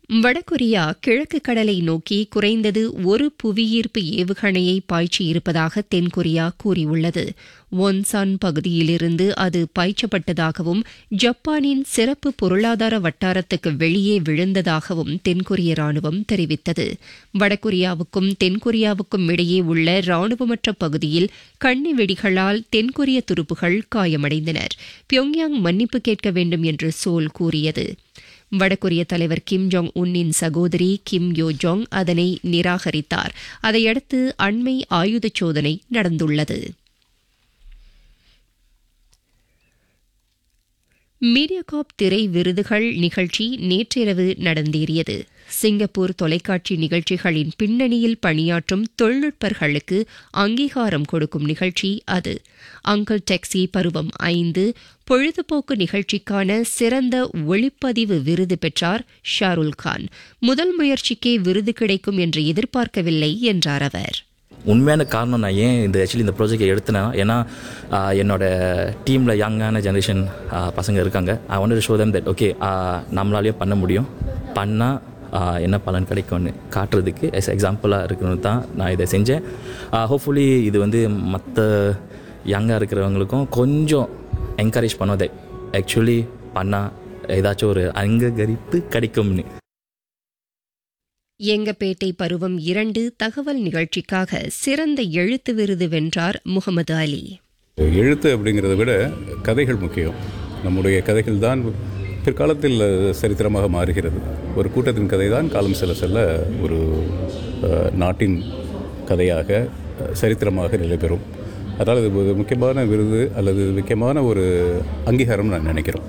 வடகொரியா கிழக்கு கடலை நோக்கி குறைந்தது ஒரு புவியீர்ப்பு ஏவுகணையை பாய்ச்சியிருப்பதாக தென்கொரியா கூறியுள்ளது ஒன்சான் பகுதியிலிருந்து அது பாய்ச்சப்பட்டதாகவும் ஜப்பானின் சிறப்பு பொருளாதார வட்டாரத்துக்கு வெளியே விழுந்ததாகவும் தென்கொரிய ராணுவம் தெரிவித்தது வடகொரியாவுக்கும் தென்கொரியாவுக்கும் இடையே உள்ள ராணுவமற்ற பகுதியில் கண்ணி வெடிகளால் தென்கொரிய துருப்புகள் காயமடைந்தனர் பியோங்யாங் மன்னிப்பு கேட்க வேண்டும் என்று சோல் கூறியது வடகொரிய தலைவர் கிம் ஜோங் உன்னின் சகோதரி கிம் யோ ஜோங் அதனை நிராகரித்தார் அதையடுத்து அண்மை ஆயுத சோதனை நடந்துள்ளது மீடியாகாப் திரை விருதுகள் நிகழ்ச்சி நேற்றிரவு நடந்தேறியது சிங்கப்பூர் தொலைக்காட்சி நிகழ்ச்சிகளின் பின்னணியில் பணியாற்றும் தொழில்நுட்பர்களுக்கு அங்கீகாரம் கொடுக்கும் நிகழ்ச்சி அது அங்கிள் டாக்ஸி பருவம் ஐந்து பொழுதுபோக்கு நிகழ்ச்சிக்கான சிறந்த ஒளிப்பதிவு விருது பெற்றார் ஷாருல் கான் முதல் முயற்சிக்கே விருது கிடைக்கும் என்று எதிர்பார்க்கவில்லை என்றார் அவர் உண்மையான காரணம் நான் ஏன் இந்த ஆக்சுவலி இந்த ப்ராஜெக்டை எடுத்தேன்னா ஏன்னா ஆஹ், என்னோட டீமில் யங்கான ஜென்ரேஷன் பசங்க இருக்காங்க I want show them that okay நம்மளாலேயும் பண்ண முடியும் பண்ணால் என்ன பலன் கிடைக்கும்னு காட்டுறதுக்கு எஸ் எக்ஸாம்பிளாக இருக்கணும் தான் நான் இதை செஞ்சேன் ஹோப்ஃபுல்லி இது வந்து மற்ற யங்காக இருக்கிறவங்களுக்கும் கொஞ்சம் என்கரேஜ் பண்ணோம் தட் ஆக்சுவலி பண்ணால் ஏதாச்சும் ஒரு அங்கீகரிப்பு கிடைக்கும்னு எங்கப்பேட்டை பருவம் இரண்டு தகவல் நிகழ்ச்சிக்காக சிறந்த எழுத்து விருது வென்றார் முகமது அலி எழுத்து அப்படிங்கிறத விட கதைகள் முக்கியம் நம்முடைய கதைகள் தான் பிற்காலத்தில் சரித்திரமாக மாறுகிறது ஒரு கூட்டத்தின் கதை தான் காலம் செல்ல செல்ல ஒரு அஹ், நாட்டின் கதையாக அஹ், சரித்திரமாக நிலை பெறும் அதனால் இது ஒரு முக்கியமான விருது அல்லது முக்கியமான ஒரு அங்கீகாரம் நான் நினைக்கிறோம்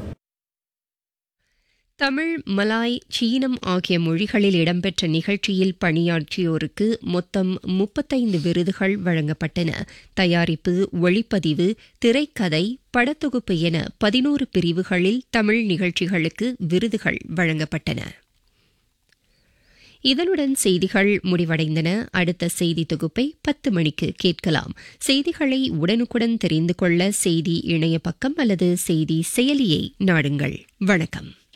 தமிழ் மலாய் சீனம் ஆகிய மொழிகளில் இடம்பெற்ற நிகழ்ச்சியில் பணியாற்றியோருக்கு மொத்தம் முப்பத்தைந்து விருதுகள் வழங்கப்பட்டன தயாரிப்பு ஒளிப்பதிவு திரைக்கதை படத்தொகுப்பு என பதினோரு பிரிவுகளில் தமிழ் நிகழ்ச்சிகளுக்கு விருதுகள் வழங்கப்பட்டன இதனுடன் செய்திகள் முடிவடைந்தன அடுத்த செய்தி தொகுப்பை பத்து மணிக்கு கேட்கலாம் செய்திகளை உடனுக்குடன் தெரிந்து கொள்ள செய்தி இணைய பக்கம் அல்லது செய்தி செயலியை நாடுங்கள் வணக்கம்